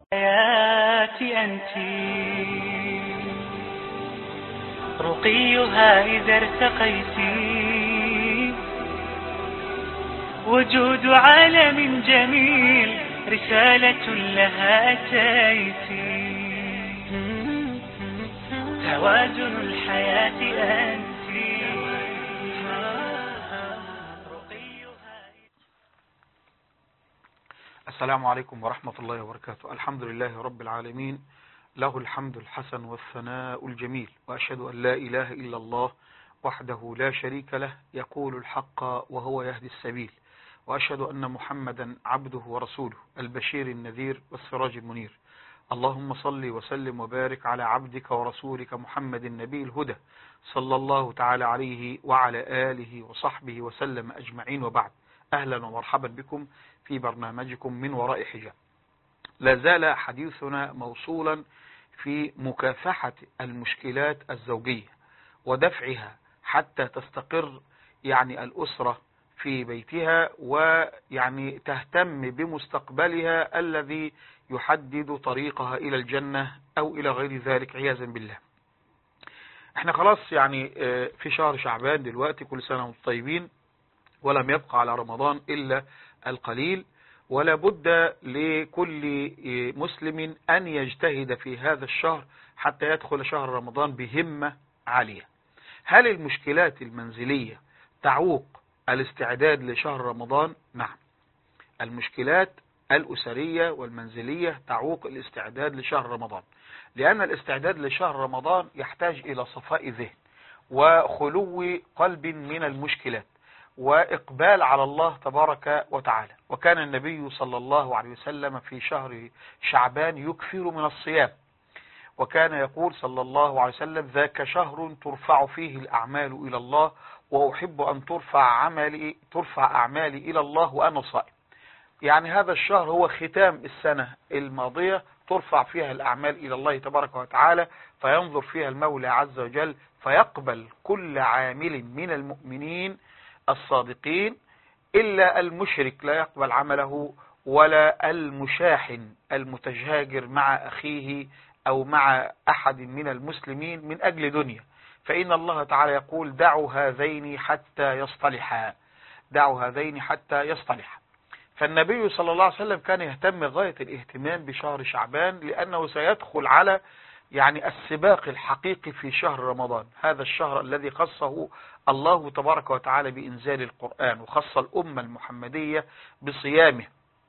حياتي أنت رقيها إذا ارتقيت وجود عالم جميل رسالة لها أتيت توازن الحياة أنت السلام عليكم ورحمة الله وبركاته الحمد لله رب العالمين له الحمد الحسن والثناء الجميل وأشهد أن لا إله إلا الله وحده لا شريك له يقول الحق وهو يهدي السبيل وأشهد أن محمدا عبده ورسوله البشير النذير والسراج المنير اللهم صل وسلم وبارك على عبدك ورسولك محمد النبي الهدى صلى الله تعالى عليه وعلى آله وصحبه وسلم أجمعين وبعد أهلا ومرحبا بكم في برنامجكم من وراء حجاب لا زال حديثنا موصولا في مكافحة المشكلات الزوجية ودفعها حتى تستقر يعني الأسرة في بيتها ويعني تهتم بمستقبلها الذي يحدد طريقها إلى الجنة أو إلى غير ذلك عياذا بالله احنا خلاص يعني في شهر شعبان دلوقتي كل سنة وانتم طيبين ولم يبقى على رمضان إلا القليل ولا بد لكل مسلم أن يجتهد في هذا الشهر حتى يدخل شهر رمضان بهمة عالية هل المشكلات المنزلية تعوق الاستعداد لشهر رمضان؟ نعم المشكلات الأسرية والمنزلية تعوق الاستعداد لشهر رمضان لأن الاستعداد لشهر رمضان يحتاج إلى صفاء ذهن وخلو قلب من المشكلات وإقبال على الله تبارك وتعالى وكان النبي صلى الله عليه وسلم في شهر شعبان يكثر من الصيام وكان يقول صلى الله عليه وسلم ذاك شهر ترفع فيه الأعمال إلى الله وأحب أن ترفع عملي ترفع أعمالي إلى الله وأنا صائم يعني هذا الشهر هو ختام السنة الماضية ترفع فيها الأعمال إلى الله تبارك وتعالى فينظر فيها المولى عز وجل فيقبل كل عامل من المؤمنين الصادقين إلا المشرك لا يقبل عمله ولا المشاحن المتجاجر مع أخيه أو مع أحد من المسلمين من أجل دنيا فإن الله تعالى يقول دعوا هذين حتى يصطلحا دعوا هذين حتى يصطلحا فالنبي صلى الله عليه وسلم كان يهتم غاية الاهتمام بشهر شعبان لأنه سيدخل على يعني السباق الحقيقي في شهر رمضان هذا الشهر الذي خصه الله تبارك وتعالى بإنزال القرآن وخص الأمة المحمدية بصيامه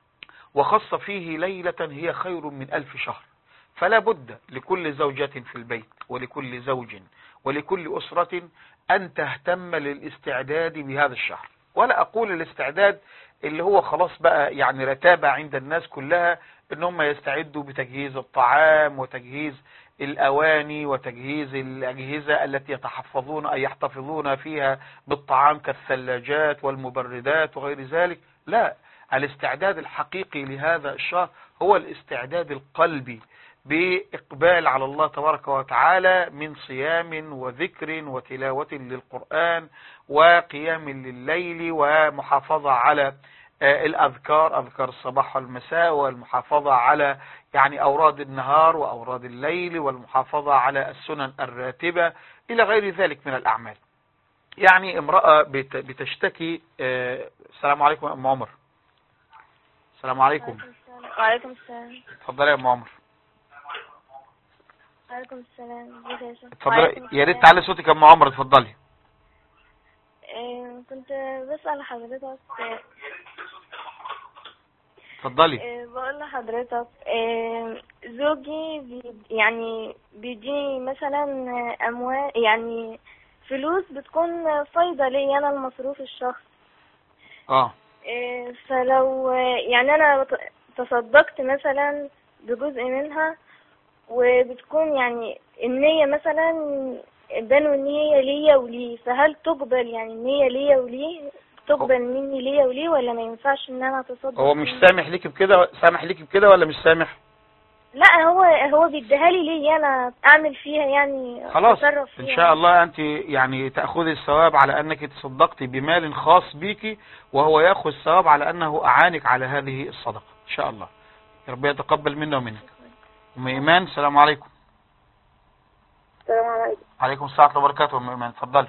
وخص فيه ليلة هي خير من ألف شهر فلا بد لكل زوجة في البيت ولكل زوج ولكل أسرة أن تهتم للاستعداد بهذا الشهر ولا أقول الاستعداد اللي هو خلاص بقى يعني رتابة عند الناس كلها ان هم يستعدوا بتجهيز الطعام وتجهيز الأواني وتجهيز الأجهزة التي يتحفظون أي يحتفظون فيها بالطعام كالثلاجات والمبردات وغير ذلك لا الاستعداد الحقيقي لهذا الشهر هو الاستعداد القلبي بإقبال على الله تبارك وتعالى من صيام وذكر وتلاوة للقرآن وقيام لليل ومحافظة على الأذكار أذكار الصباح والمساء والمحافظة على يعني أوراد النهار وأوراد الليل والمحافظة على السنن الراتبة إلى غير ذلك من الأعمال يعني امرأة بتشتكي السلام عليكم يا أم عمر السلام عليكم وعليكم السلام اتفضلي يا أم عمر وعليكم السلام ازيك يا شيخ اتفضلي وعليكم يا ريت السلام. تعلي صوتك يا أم عمر اتفضلي آه، كنت بسأل حضرتك آه، اتفضلي آه، بقول لحضرتك آه، زوجي بي يعني بيديني مثلا آه، أموال يعني فلوس بتكون فايضة لي أنا المصروف الشخص اه آه، فلو آه، يعني أنا ت- تصدقت مثلا بجزء منها وبتكون يعني النية مثلا بنوا ان هي ليا وليه فهل تقبل يعني النية ليا وليه تقبل مني ليا وليه ولا ما ينفعش ان انا اتصدق هو مش منه؟ سامح ليك بكده سامح ليك بكده ولا مش سامح لا هو هو بيديها لي ليه انا اعمل فيها يعني خلاص اتصرف فيها ان شاء الله انت يعني تأخذي الثواب على انك تصدقتي بمال خاص بيكي وهو يأخذ الثواب على انه اعانك على هذه الصدقة ان شاء الله ربنا يتقبل منا ومنك ام ايمان السلام عليكم السلام عليكم عليكم السلام ورحمه الله وبركاته ام ايمان اتفضلي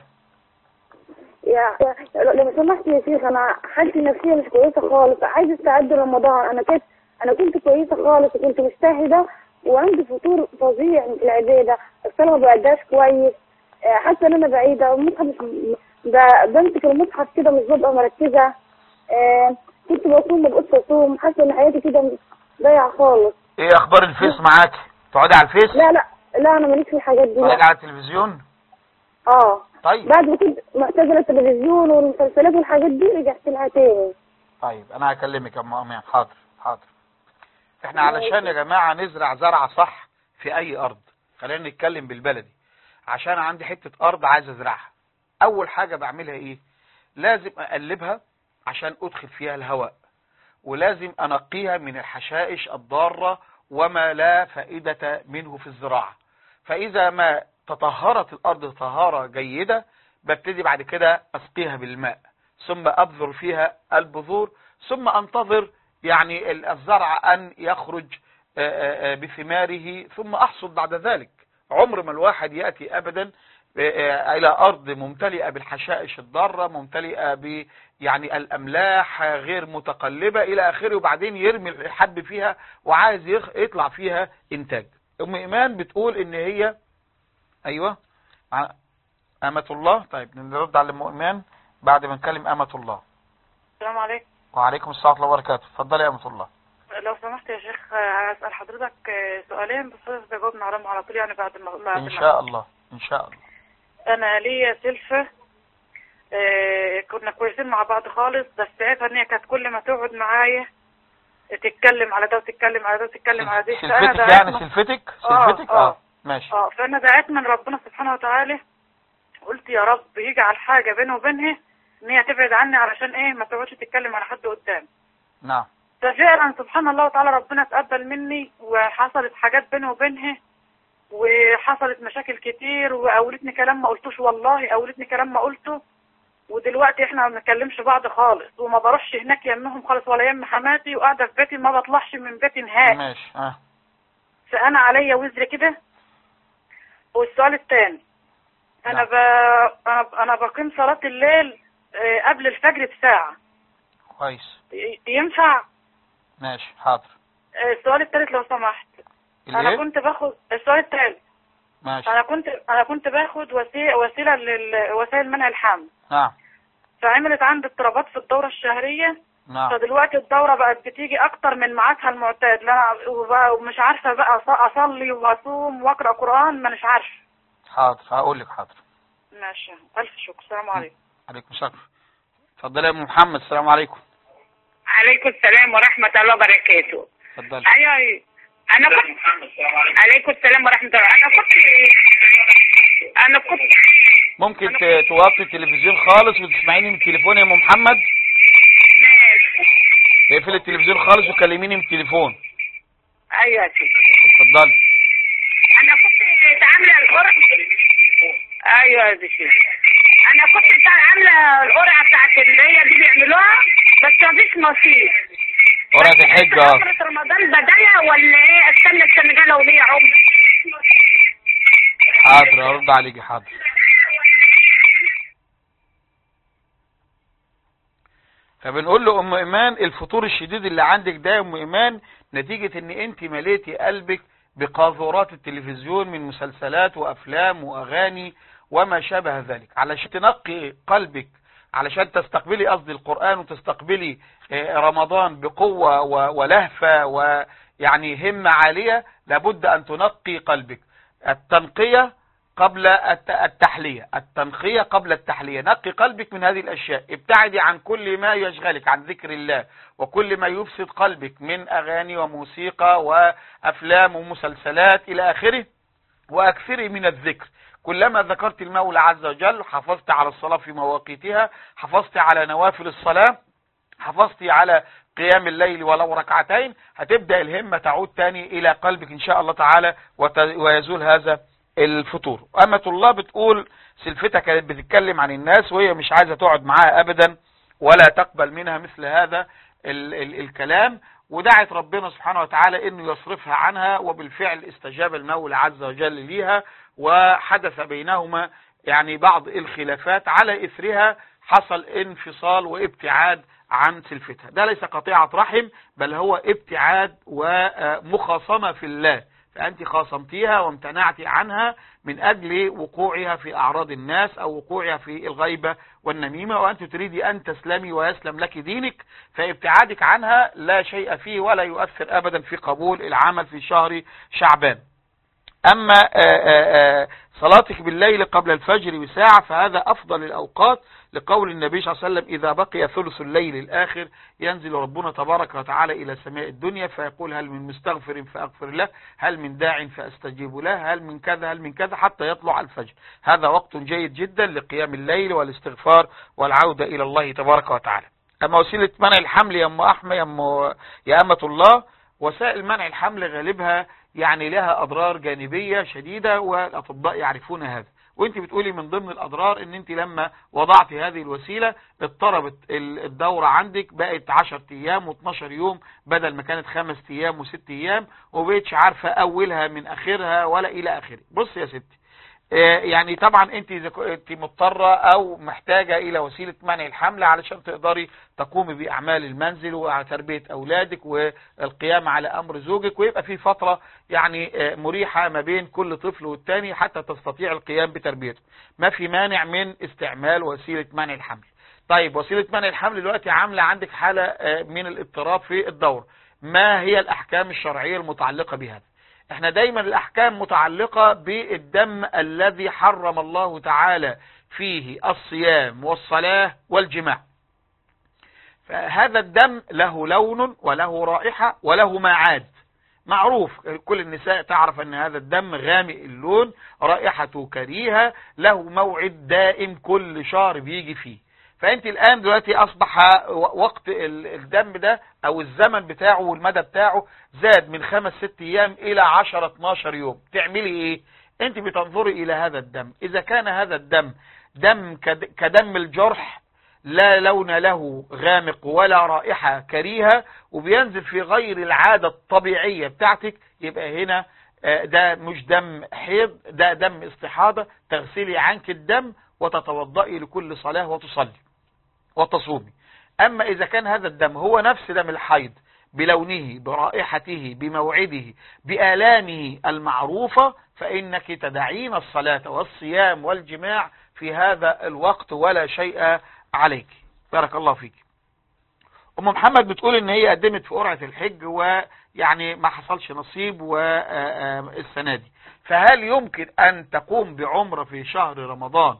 يا يا- لو سمحت يا شيخ انا حالتي النفسيه مش كويسه خالص عايزه استعد لرمضان انا كنت انا كنت كويسه خالص وكنت مجتهده وعندي فطور فظيع في العباده الصلاه ما بأداش كويس آه، حاسه ان انا بعيده المصحف مش ب- بمسك المصحف كده مش ببقى مركزه آه، كنت بصوم ما بقتش اصوم حاسه ان حياتي كده ضايعه خالص ايه اخبار الفيس معاك تقعدي على الفيس لا لا لا انا ماليش في الحاجات دي تقعدي لا على التلفزيون اه طيب بعد ما كنت معتزله التلفزيون والمسلسلات والحاجات دي رجعت لها تاني طيب انا هكلمك يا ام امان حاضر حاضر احنا علشان يا جماعة نزرع زرعة صح في اي ارض خلينا نتكلم بالبلدي عشان عندي حتة ارض عايز ازرعها اول حاجة بعملها ايه لازم اقلبها عشان ادخل فيها الهواء ولازم انقيها من الحشائش الضارة وما لا فائدة منه في الزراعة فاذا ما تطهرت الارض طهارة جيدة ببتدي بعد كده اسقيها بالماء ثم ابذر فيها البذور ثم انتظر يعني الزرع ان يخرج آه، آه، آه، بثماره ثم احصد بعد ذلك عمر ما الواحد يأتي ابدا آه، الى ارض ممتلئة بالحشائش الضارة ممتلئة ب يعني الاملاح غير متقلبة الى اخره وبعدين يرمي الحب فيها وعايز يخ- يطلع فيها انتاج ام ايمان بتقول ان هي ايوه ع- امة الله طيب نرد على ام ايمان بعد ما نكلم امة الله السلام عليكم وعليكم السلام ورحمة الله وبركاته اتفضلي يا امة الله لو سمحت يا شيخ آه، هسأل حضرتك آه، سؤالين بس حضرتك تجاوبنا عليهم على طول يعني بعد ما بعد ان ما- شاء الله ان شاء الله انا ليا سلفة آه، كنا كويسين مع بعض خالص بس عيبها ان هي كانت كل ما تقعد معايا تتكلم على ده وتتكلم على ده وتتكلم على ده فأنا سلفتك دعيت يعني من- سلفتك آه، سلفتك آه. اه ماشي اه فانا دعيت من ربنا سبحانه وتعالى قلت يا رب يجعل حاجة بيني وبينها ان هي تبعد عني علشان ايه ما تقعدش تتكلم على حد قدام نعم ففعلا سبحان الله وتعالى ربنا تقبل مني وحصلت حاجات بيني وبينها وحصلت مشاكل كتير وقولتني كلام ما قلتوش والله قولتني كلام ما قلته ودلوقتي احنا ما بنتكلمش بعض خالص وما بروحش هناك يمهم خالص ولا يم حماتي وقاعده في بيتي ما بطلعش من بيتي نهائي ماشي اه فانا عليا وزر كده والسؤال الثاني انا نعم. ب... انا انا بقيم صلاه الليل آه، قبل الفجر بساعه كويس ي- ينفع ماشي حاضر آه، السؤال الثالث لو سمحت انا الايه كنت باخد السؤال الثالث ماشي انا كنت انا كنت باخد وسيله وسيله لوسائل منع الحمل نعم فعملت عندي اضطرابات في الدوره الشهريه نعم فدلوقتي الدوره بقت بتيجي اكتر من ميعادها المعتاد لا أنا- وبقى- ومش عارفه بقى أص- اصلي واصوم واقرا قران ما مش عارفه حاضر هقول لك حاضر ماشي الف شكر السلام عليكم عليكم السلام اتفضلي يا ام محمد السلام عليكم عليكم السلام ورحمة الله وبركاته اتفضلي أيوة أيوة. أنا كنت عليكم السلام ورحمة الله أنا كنت أنا كنت ممكن ت- توطي التلفزيون خالص وتسمعيني من التليفون يا ام محمد اقفلي التلفزيون خالص وكلميني من التليفون أيوة يا سيدي اتفضلي أنا كنت عاملة القرعة أيوة يا شيخ أنا كنت عاملة القرعة بتاعت اللي هي دي بيعملوها بس مفيش نصيب ورقة الحج اه فترة رمضان بداية ولا إيه استنى السنة الجاية لو ليا عمر حاضر ارد عليكي حاضر فبنقول له ام ايمان الفطور الشديد اللي عندك ده يا ام ايمان نتيجة ان انت مليتي قلبك بقاذورات التلفزيون من مسلسلات وافلام واغاني وما شابه ذلك علشان تنقي قلبك علشان تستقبلي قصدي القرآن وتستقبلي آه، رمضان بقوة و- ولهفة ويعني همة عالية لابد ان تنقي قلبك التنقية قبل الت- التحلية التنقية قبل التحلية نقي قلبك من هذه الأشياء ابتعدي عن كل ما يشغلك عن ذكر الله وكل ما يفسد قلبك من أغاني وموسيقى وأفلام ومسلسلات إلى آخره وأكثري من الذكر كلما ذكرت المولى عز وجل حافظت على الصلاة في مواقيتها حافظت على نوافل الصلاة حافظت على قيام الليل ولو ركعتين هتبدأ الهمة تعود تاني إلى قلبك إن شاء الله تعالى وت- ويزول هذا الفطور أمة الله بتقول سلفتها كانت بتتكلم عن الناس وهي مش عايزة تقعد معاها أبدا ولا تقبل منها مثل هذا ال ال الكلام ودعت ربنا سبحانه وتعالى انه يصرفها عنها وبالفعل استجاب المولى عز وجل ليها وحدث بينهما يعني بعض الخلافات على اثرها حصل انفصال وابتعاد عن سلفتها ده ليس قطيعة رحم بل هو ابتعاد ومخاصمة في الله فأنت خاصمتيها وامتنعت عنها من أجل وقوعها في أعراض الناس أو وقوعها في الغيبة والنميمة وأنت تريدي أن تسلمي ويسلم لك دينك فابتعادك عنها لا شيء فيه ولا يؤثر أبدا في قبول العمل في شهر شعبان أما آآ آآ صلاتك بالليل قبل الفجر بساعة فهذا أفضل الأوقات لقول النبي صلى الله عليه وسلم إذا بقي ثلث الليل الآخر ينزل ربنا تبارك وتعالى إلى سماء الدنيا فيقول هل من مستغفر فأغفر له هل من داع فأستجيب له هل من كذا هل من كذا حتى يطلع الفجر هذا وقت جيد جدا لقيام الليل والاستغفار والعودة إلى الله تبارك وتعالى أما وسيلة منع الحمل يا أم أحمد يا, أم يا أمة الله وسائل منع الحمل غالبها يعني لها أضرار جانبية شديدة والأطباء يعرفون هذا وانت بتقولي من ضمن الأضرار ان انت لما وضعت هذه الوسيلة اضطربت الدورة عندك بقت 10 ايام و12 يوم بدل ما كانت خمس ايام وست ايام وبقتش عارفة اولها من اخرها ولا الى اخره بص يا ستي يعني طبعا انت انت مضطرة او محتاجة الى وسيلة منع الحمل علشان تقدري تقومي باعمال المنزل وتربية اولادك والقيام على امر زوجك ويبقى في فترة يعني مريحة ما بين كل طفل والتاني حتى تستطيع القيام بتربيته ما في مانع من استعمال وسيلة منع الحمل طيب وسيلة منع الحمل دلوقتي عاملة عندك حالة من الاضطراب في الدورة ما هي الاحكام الشرعية المتعلقة بهذا احنا دايما الاحكام متعلقة بالدم الذي حرم الله تعالى فيه الصيام والصلاة والجماع فهذا الدم له لون وله رائحة وله معاد معروف كل النساء تعرف ان هذا الدم غامق اللون رائحته كريهة له موعد دائم كل شهر بيجي فيه فانت الان دلوقتي اصبح وقت الدم ده او الزمن بتاعه والمدى بتاعه زاد من خمس ست ايام الى عشر اتناشر يوم تعملي ايه انت بتنظري الى هذا الدم اذا كان هذا الدم دم كدم الجرح لا لون له غامق ولا رائحة كريهة وبينزل في غير العادة الطبيعية بتاعتك يبقى هنا ده مش دم حيض ده دم استحاضة تغسلي عنك الدم وتتوضئي لكل صلاة وتصلي وتصومي أما إذا كان هذا الدم هو نفس دم الحيض بلونه برائحته بموعده بآلامه المعروفة فإنك تدعين الصلاة والصيام والجماع في هذا الوقت ولا شيء عليك بارك الله فيك أم محمد بتقول إن هي قدمت في قرعة الحج ويعني ما حصلش نصيب والسنة دي فهل يمكن أن تقوم بعمرة في شهر رمضان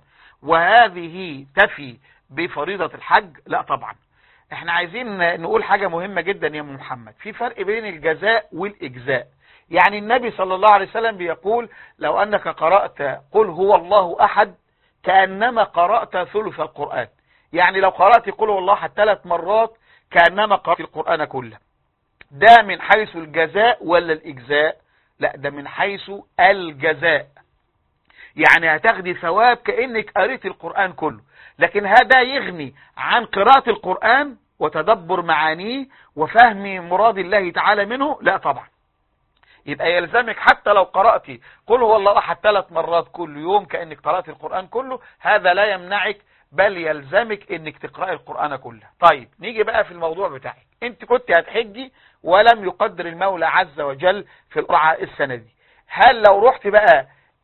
وهذه تفي بفريضة الحج لا طبعا احنا عايزين نقول حاجة مهمة جدا يا محمد في فرق بين الجزاء والإجزاء يعني النبي صلى الله عليه وسلم بيقول لو أنك قرأت قل هو الله أحد كأنما قرأت ثلث القرآن يعني لو قرأت قل هو الله ثلاث مرات كأنما قرأت القرآن كله ده من حيث الجزاء ولا الإجزاء لا ده من حيث الجزاء يعني هتاخدي ثواب كأنك قريت القرآن كله لكن هذا يغني عن قراءة القرآن وتدبر معانيه وفهم مراد الله تعالى منه لا طبعا يبقى يلزمك حتى لو قرأت قل هو الله أحد ثلاث مرات كل يوم كأنك قرأت القرآن كله هذا لا يمنعك بل يلزمك انك تقرأ القرآن كله طيب نيجي بقى في الموضوع بتاعك انت كنت هتحجي ولم يقدر المولى عز وجل في القرعة السنة دي هل لو رحت بقى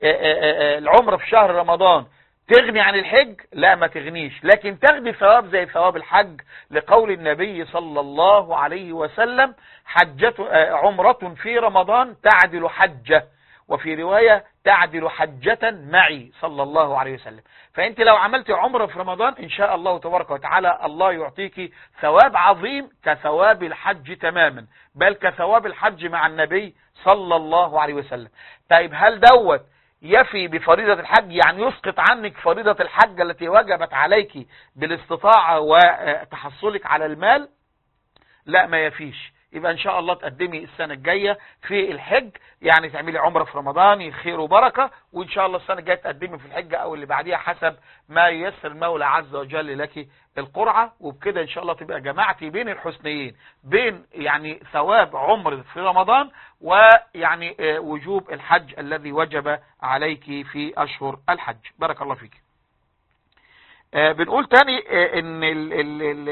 العمر في شهر رمضان تغني عن الحج لا ما تغنيش لكن تغني ثواب زي ثواب الحج لقول النبي صلى الله عليه وسلم حجة عمرة في رمضان تعدل حجة وفي رواية تعدل حجة معي صلى الله عليه وسلم فانت لو عملت عمرة في رمضان ان شاء الله تبارك وتعالى الله يعطيك ثواب عظيم كثواب الحج تماما بل كثواب الحج مع النبي صلى الله عليه وسلم طيب هل دوت يفي بفريضة الحج يعني يسقط عنك فريضة الحج التي وجبت عليك بالاستطاعة وتحصلك على المال لا ما يفيش يبقى ان شاء الله تقدمي السنة الجاية في الحج يعني تعملي عمرة في رمضان خير وبركة وان شاء الله السنة الجاية تقدمي في الحج او اللي بعديها حسب ما ييسر المولى عز وجل لك القرعة وبكده ان شاء الله تبقى جمعتي بين الحسنيين بين يعني ثواب عمر في رمضان ويعني آه، وجوب الحج الذي وجب عليك في اشهر الحج بارك الله فيك آه، بنقول تاني آه، ان ال ال ال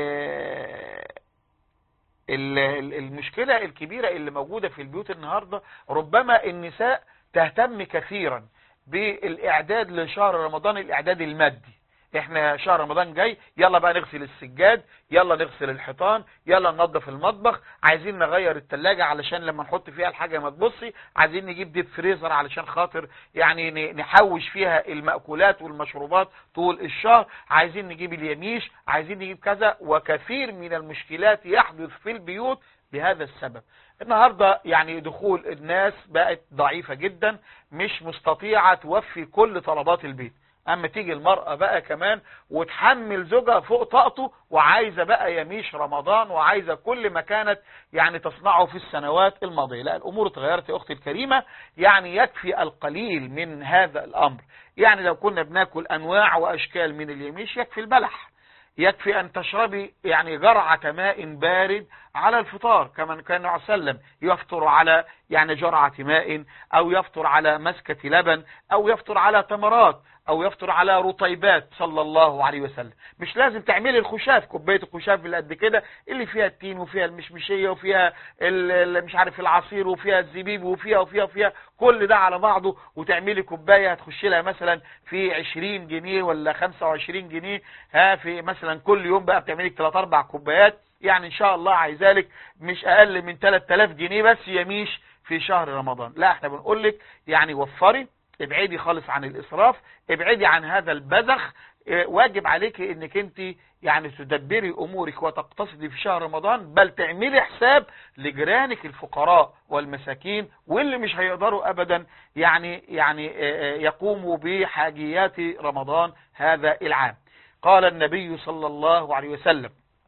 ال- ال- المشكلة الكبيرة اللي موجودة في البيوت النهاردة ربما النساء تهتم كثيرا بالاعداد لشهر رمضان الاعداد المادي احنا شهر رمضان جاي يلا بقى نغسل السجاد يلا نغسل الحيطان يلا ننظف المطبخ عايزين نغير التلاجة علشان لما نحط فيها الحاجة ما تبصي عايزين نجيب ديب فريزر علشان خاطر يعني ن- نحوش فيها المأكولات والمشروبات طول الشهر عايزين نجيب اليميش عايزين نجيب كذا وكثير من المشكلات يحدث في البيوت بهذا السبب النهاردة يعني دخول الناس بقت ضعيفة جدا مش مستطيعة توفي كل طلبات البيت اما تيجي المرأة بقى كمان وتحمل زوجها فوق طاقته وعايزة بقى يميش رمضان وعايزة كل ما كانت يعني تصنعه في السنوات الماضية لا الامور اتغيرت يا اختي الكريمة يعني يكفي القليل من هذا الامر يعني لو كنا بناكل انواع واشكال من اليميش يكفي البلح يكفي أن تشربي يعني جرعة ماء بارد على الفطار كما كان النبي صلى الله عليه وسلم يفطر على يعني جرعة ماء أو يفطر على مسكة لبن أو يفطر على تمرات أو يفطر على رطيبات صلى الله عليه وسلم مش لازم تعملي الخشاف كوباية الخشاف اللي قد كده اللي فيها التين وفيها المشمشية وفيها ال- ال- مش عارف العصير وفيها الزبيب وفيها وفيها وفيها كل ده على بعضه وتعملي كوباية هتخش لها مثلا في 20 جنيه ولا 25 جنيه ها في مثلا كل يوم بقى بتعملي 3 4 كوبايات يعني ان شاء الله عايزالك مش اقل من 3000 جنيه بس يميش في شهر رمضان لا احنا بنقول لك يعني وفري ابعدي خالص عن الاسراف ابعدي عن هذا البذخ اه، واجب عليك انك انت يعني تدبري امورك وتقتصدي في شهر رمضان بل تعملي حساب لجيرانك الفقراء والمساكين واللي مش هيقدروا ابدا يعني يعني اه، اه، يقوموا بحاجيات رمضان هذا العام قال النبي صلى الله عليه وسلم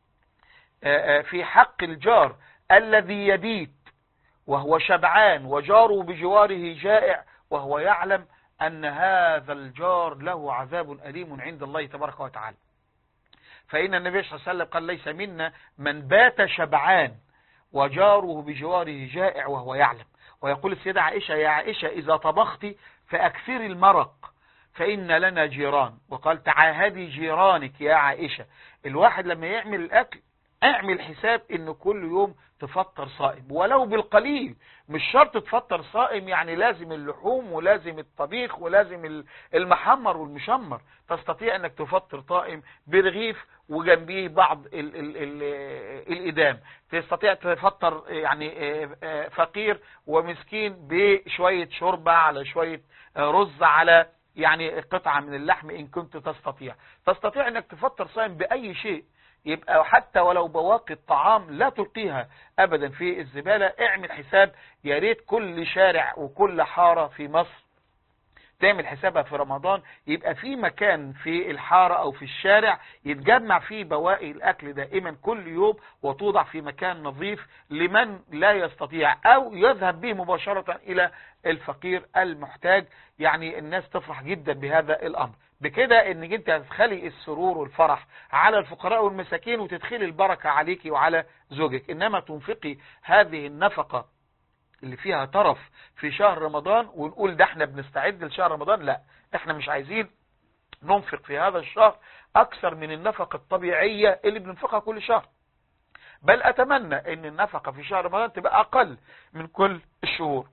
اه، اه، في حق الجار الذي يبيت وهو شبعان وجاره بجواره جائع وهو يعلم أن هذا الجار له عذاب أليم عند الله تبارك وتعالى فإن النبي صلى الله عليه وسلم قال ليس منا من بات شبعان وجاره بجواره جائع وهو يعلم ويقول السيدة عائشة يا عائشة إذا طبخت فأكثري المرق فإن لنا جيران وقال تعاهدي جيرانك يا عائشة الواحد لما يعمل الأكل اعمل حساب ان كل يوم تفطر صائم ولو بالقليل مش شرط تفطر صائم يعني لازم اللحوم ولازم الطبيخ ولازم ال- المحمر والمشمر تستطيع انك تفطر طائم برغيف وجنبيه بعض ال ال ال الإدام تستطيع تفطر يعني آه، آه، فقير ومسكين بشوية شوربة على شوية آه، رز على يعني قطعة من اللحم إن كنت تستطيع تستطيع أنك تفطر صائم بأي شيء يبقى حتى ولو بواقي الطعام لا تلقيها ابدا في الزبالة اعمل حساب يا ريت كل شارع وكل حارة في مصر تعمل حسابها في رمضان يبقى في مكان في الحارة او في الشارع يتجمع فيه بواقي الاكل دائما كل يوم وتوضع في مكان نظيف لمن لا يستطيع او يذهب به مباشرة الى الفقير المحتاج يعني الناس تفرح جدا بهذا الامر بكده انك انت هتدخلي السرور والفرح على الفقراء والمساكين وتدخلي البركة عليك وعلى زوجك انما تنفقي هذه النفقة اللي فيها طرف في شهر رمضان ونقول ده احنا بنستعد لشهر رمضان لا احنا مش عايزين ننفق في هذا الشهر اكثر من النفقة الطبيعية اللي بننفقها كل شهر بل اتمنى ان النفقة في شهر رمضان تبقى اقل من كل الشهور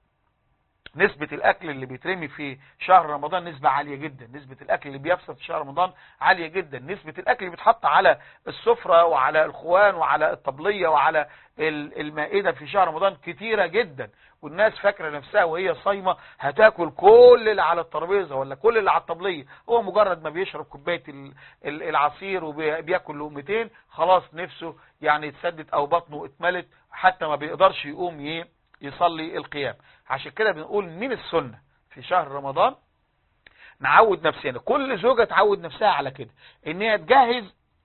نسبة الأكل اللي بيترمي في شهر رمضان نسبة عالية جدا نسبة الأكل اللي بيفسد في شهر رمضان عالية جدا نسبة الأكل اللي بيتحط على السفرة وعلى الخوان وعلى الطبلية وعلى ال- المائدة في شهر رمضان كتيرة جدا والناس فاكرة نفسها وهي صايمة هتاكل كل اللي على الترابيزة ولا كل اللي على الطبلية هو مجرد ما بيشرب كوباية ال- ال- العصير وبياكل لقمتين خلاص نفسه يعني اتسدت أو بطنه اتملت حتى ما بيقدرش يقوم ي- يصلي القيام عشان كده بنقول من السنة في شهر رمضان نعود نفسنا كل زوجة تعود نفسها على كده ان هي تجهز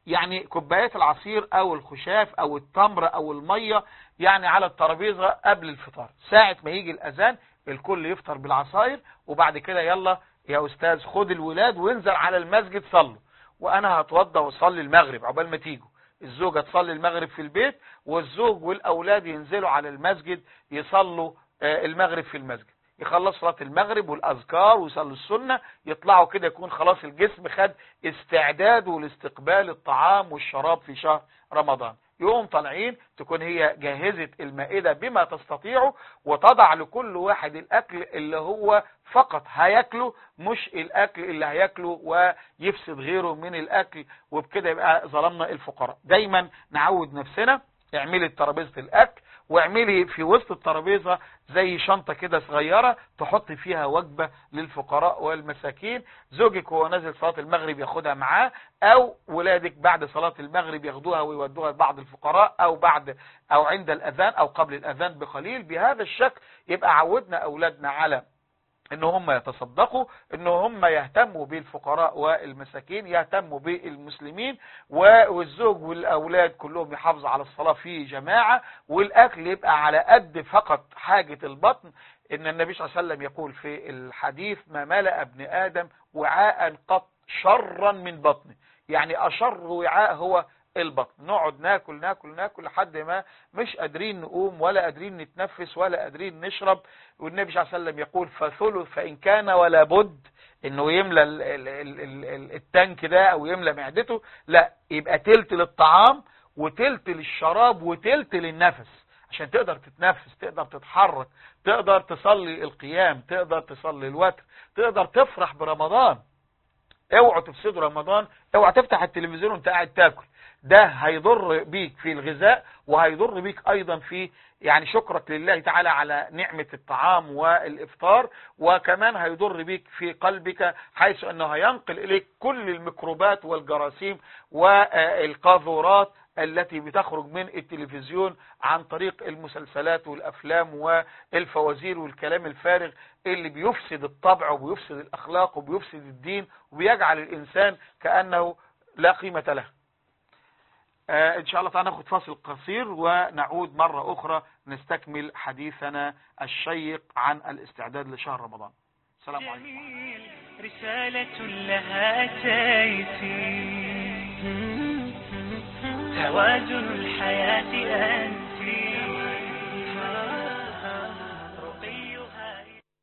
يعني كوبايات العصير او الخشاف او التمر او المية يعني على الترابيزة قبل الفطار ساعة ما يجي الاذان الكل يفطر بالعصاير وبعد كده يلا يا استاذ خد الولاد وانزل على المسجد صلوا وانا هتوضى واصلي المغرب عقبال ما تيجوا الزوجة تصلي المغرب في البيت والزوج والاولاد ينزلوا على المسجد يصلوا آه، المغرب في المسجد يخلص صلاة المغرب والأذكار ويصلوا السنة يطلعوا كده يكون خلاص الجسم خد استعداده لاستقبال الطعام والشراب في شهر رمضان يقوم طالعين تكون هي جاهزة المائدة بما تستطيع وتضع لكل واحد الأكل اللي هو فقط هياكله مش الأكل اللي هياكله ويفسد غيره من الأكل وبكده يبقى ظلمنا الفقراء دايما نعود نفسنا اعملي ترابيزة الأكل واعملي في وسط الترابيزة زي شنطة كده صغيرة تحط فيها وجبة للفقراء والمساكين زوجك وهو نازل صلاة المغرب ياخدها معاه او ولادك بعد صلاة المغرب ياخدوها ويودوها لبعض الفقراء او بعد او عند الاذان او قبل الاذان بقليل بهذا الشكل يبقى عودنا اولادنا على ان هم يتصدقوا ان هم يهتموا بالفقراء والمساكين يهتموا بالمسلمين والزوج والاولاد كلهم يحافظوا على الصلاة في جماعة والاكل يبقى على قد فقط حاجة البطن ان النبي صلى الله عليه وسلم يقول في الحديث ما ملأ ابن ادم وعاء قط شرا من بطنه يعني اشر وعاء هو البطن نقعد ناكل ناكل ناكل لحد ما مش قادرين نقوم ولا قادرين نتنفس ولا قادرين نشرب والنبي صلى الله عليه وسلم يقول فثلث فإن كان ولا بد انه يملى ال ال ال ال ال التانك ده او يملى معدته لا يبقى تلت للطعام وتلت للشراب وتلت للنفس عشان تقدر تتنفس تقدر تتحرك تقدر تصلي القيام تقدر تصلي الوتر تقدر تفرح برمضان اوعوا تفسدوا رمضان اوعى تفتح التلفزيون وانت قاعد تاكل ده هيضر بيك في الغذاء وهيضر بيك ايضا في يعني شكرك لله تعالى على نعمة الطعام والافطار وكمان هيضر بيك في قلبك حيث انه هينقل اليك كل الميكروبات والجراثيم والقاذورات التي بتخرج من التلفزيون عن طريق المسلسلات والافلام والفوازير والكلام الفارغ اللي بيفسد الطبع وبيفسد الاخلاق وبيفسد الدين وبيجعل الانسان كأنه لا قيمة له آه ان شاء الله تعالى ناخد فاصل قصير ونعود مرة اخرى نستكمل حديثنا الشيق عن الاستعداد لشهر رمضان السلام عليكم جميل رسالة لها أتيتي توازن الحياة أنت رقيها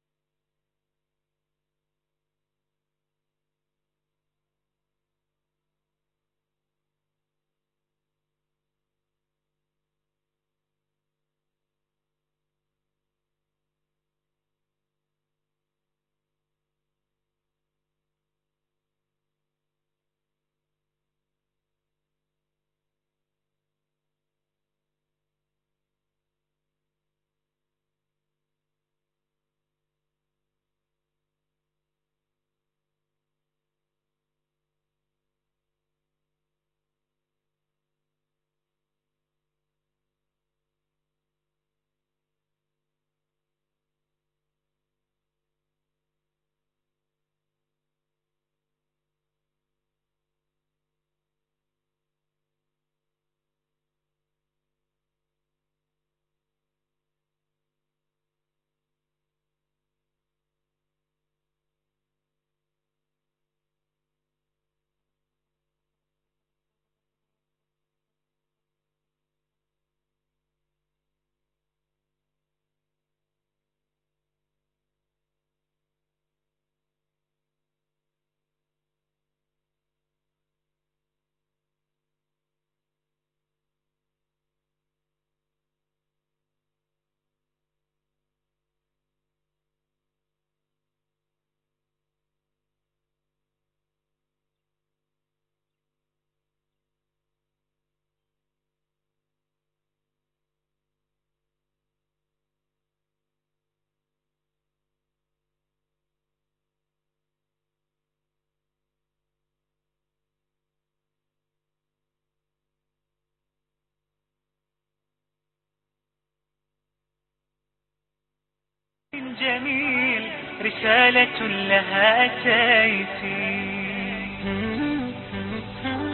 جميل رسالة لها أتيتي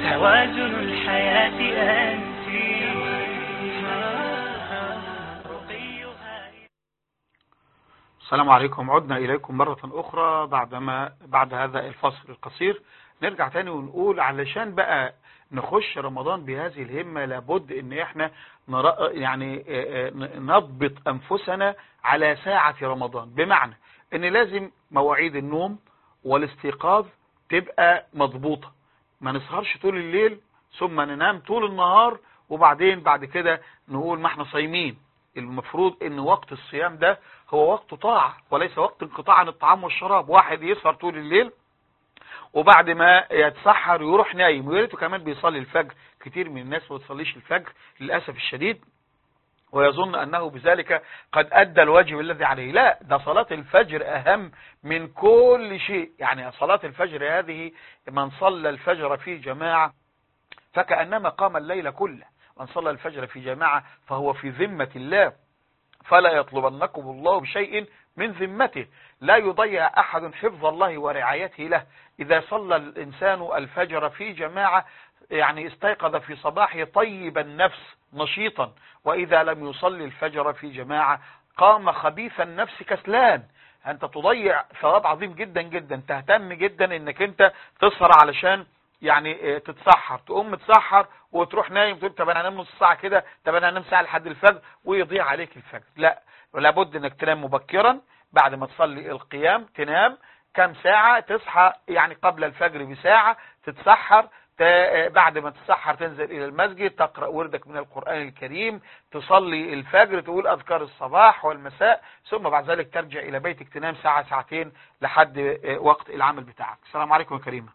توازن الحياة أنت رقيها السلام عليكم عدنا إليكم مرة أخرى بعدما بعد هذا الفصل القصير نرجع تاني ونقول علشان بقى نخش رمضان بهذه الهمة لابد ان احنا نرا يعني آه، آه، نضبط انفسنا على ساعة رمضان بمعنى ان لازم مواعيد النوم والاستيقاظ تبقى مضبوطة ما نسهرش طول الليل ثم ننام طول النهار وبعدين بعد كده نقول ما احنا صايمين المفروض ان وقت الصيام ده هو وقت طاعة وليس وقت انقطاع عن الطعام والشراب واحد يسهر طول الليل وبعد ما يتسحر يروح نايم ويا ريته كمان بيصلي الفجر كتير من الناس ما بتصليش الفجر للاسف الشديد ويظن انه بذلك قد ادى الواجب الذي عليه لا ده صلاة الفجر اهم من كل شيء يعني صلاة الفجر هذه من صلى الفجر في جماعة فكأنما قام الليل كله من صلى الفجر في جماعة فهو في ذمة الله فلا يطلبنكم الله بشيء من ذمته لا يضيع أحد حفظ الله ورعايته له إذا صلى الإنسان الفجر في جماعة يعني استيقظ في صباحه طيب النفس نشيطا وإذا لم يصلي الفجر في جماعة قام خبيث النفس كسلان أنت تضيع ثواب عظيم جدا جدا تهتم جدا انك انت تسهر علشان يعني اه، تتسحر تقوم متسحر وتروح نايم تقول طب انا هنام نص ساعه كده طب انا هنام ساعه لحد الفجر ويضيع عليك الفجر لا لابد انك تنام مبكرا بعد ما تصلي القيام تنام كم ساعة تصحى يعني قبل الفجر بساعة تتسحر ت- بعد ما تتسحر تنزل إلى المسجد تقرأ وردك من القرآن الكريم تصلي الفجر تقول أذكار الصباح والمساء ثم بعد ذلك ترجع إلى بيتك تنام ساعة ساعتين لحد آه، وقت العمل بتاعك السلام عليكم يا كريمة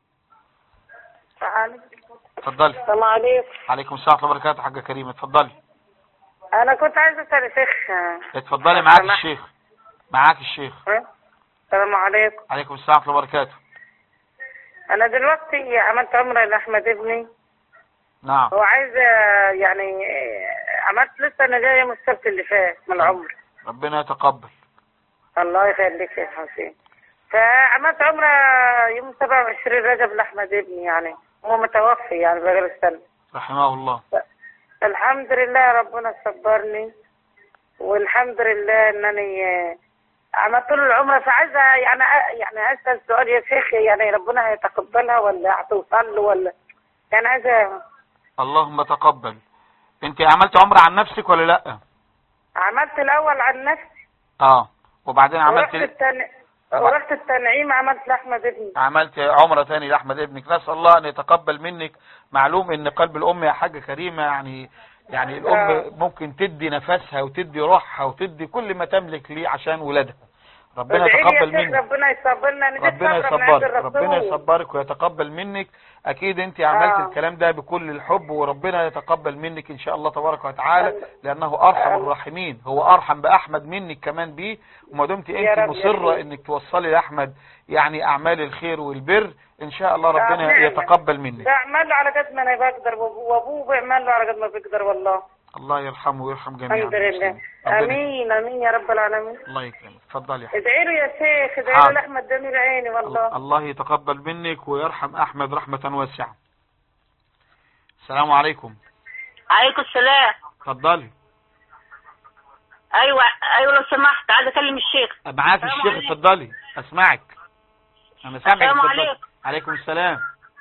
اتفضلي السلام عليكم عليكم السلام ورحمة الله وبركاته حاجة كريمة اتفضلي انا كنت عايزه اسال يا شيخ اتفضلي معاك سمح. الشيخ معاك الشيخ ها؟ السلام عليكم عليكم السلام ورحمة الله وبركاته انا دلوقتي عملت عمره لاحمد ابني نعم هو عايز يعني عملت لسه انا جايه من السبت اللي فات من العمر ربنا يتقبل الله يخليك يا حسين فعملت عمره يوم 27 رجب لاحمد ابني يعني هو متوفي يعني بقاله سنه رحمه الله الحمد لله ربنا صبرني والحمد لله انني عملت له العمره فعايزه يعني يعني اسال سؤال يا شيخ يعني ربنا هيتقبلها ولا هتوصل له ولا يعني عايزه اللهم تقبل انت عملت عمرة عن نفسك ولا لا عملت الاول عن نفسي اه وبعدين ورحت عملت التن... ورحت التنعيم عملت لاحمد ابني عملت عمرة تاني لأحمد ابنك نسأل الله أن يتقبل منك معلوم أن قلب الأم يا حاجة كريمة يعني يعني الأم آه. ممكن تدي نفسها وتدي روحها وتدي كل ما تملك ليه عشان ولادها ربنا ادعي لي يا يتقبل شيخ منك ربنا يصبرنا نجيب ربنا صبر من عند يصبرك ربنا الرسول. يصبرك ويتقبل منك اكيد انت عملت آه. الكلام ده بكل الحب وربنا يتقبل منك ان شاء الله تبارك وتعالى آمين. لانه ارحم آمين. الراحمين هو ارحم باحمد منك كمان بيه وما دمت يا انت رب مصرة يا انك توصلي لاحمد يعني اعمال الخير والبر ان شاء الله ربنا آه، نعم. يتقبل منك بعمل له على قد ما انا بقدر وأبوه- وابوه بيعمل له على قد ما بيقدر والله الله يرحمه ويرحم جميعا الحمد لله المسلمين. ربنا- امين امين يا رب العالمين الله يكرمك اتفضلي يا حبيبي ادعي له يا شيخ ادعي حاضر. له لاحمد جميل عيني والله الله يتقبل منك ويرحم احمد رحمة واسعة السلام عليكم عليكم السلام اتفضلي ايوه ايوه لو سمحت عايز اكلم الشيخ معاك السلام الشيخ عليكم. اتفضلي اسمعك انا سامعك السلام اتفضلي. عليكم. عليكم السلام